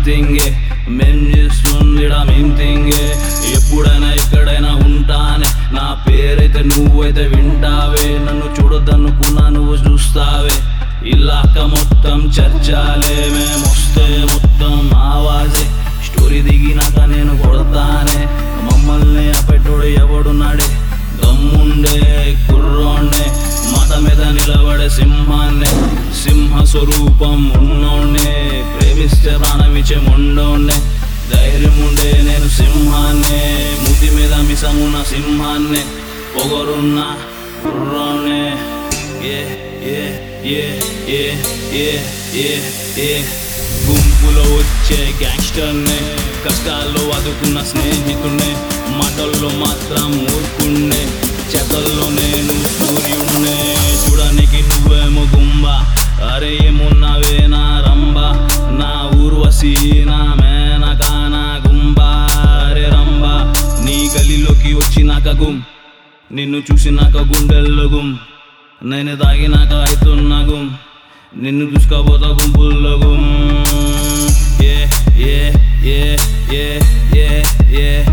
సంథింగే మేం చేస్తుందిడా మేం థింగే ఎప్పుడైనా ఎక్కడైనా ఉంటానే నా పేరైతే నువ్వైతే వింటావే నన్ను చూడొద్దనుకున్నా నువ్వు చూస్తావే ఇలాక మొత్తం చర్చాలే మేమొస్తే మొత్తం ఆవాజే స్టోరీ దిగినాక నేను కొడతానే మమ్మల్ని అపెట్టుడు ఎవడున్నాడే దమ్ముండే కుర్రోండే మాట మీద నిలబడే సింహాన్నే సింహ స్వరూపం ఉన్నోండే ప్రేమిస్తే ప్రాణమిచ్చే మొండోండే ధైర్యం ఉండే నేను సింహాన్నే ముతి మీద మిసమున్న సింహాన్నే పొగరున్న కుర్రోనే ఏ ఏ ఏ ఏ ఏ ఏ ఏ గుంపులో వచ్చే గ్యాంగ్స్టర్నే కష్టాల్లో అదుకున్న స్నేహితున్నే మాటల్లో మాత్రం మూర్ఖుణ్ణే చేతల్లో నేను సూర్యుణ్ణే చూడనికి నువ్వేమో గుంబ అరే ఏమున్నావే నా రంబ నా ఊర్వశి నా మేనక నా గుంబ అరే రంబ నీ గలిలోకి వచ్చినాక గుం నిన్ను చూసినాక గుండెల్లో గుం నేను తాగినాక అవుతున్నా గుం నిన్ను చూసుకోబోతా గుంపుల్లో గుం ఏ ఏ ఏ ఏ ఏ ఏ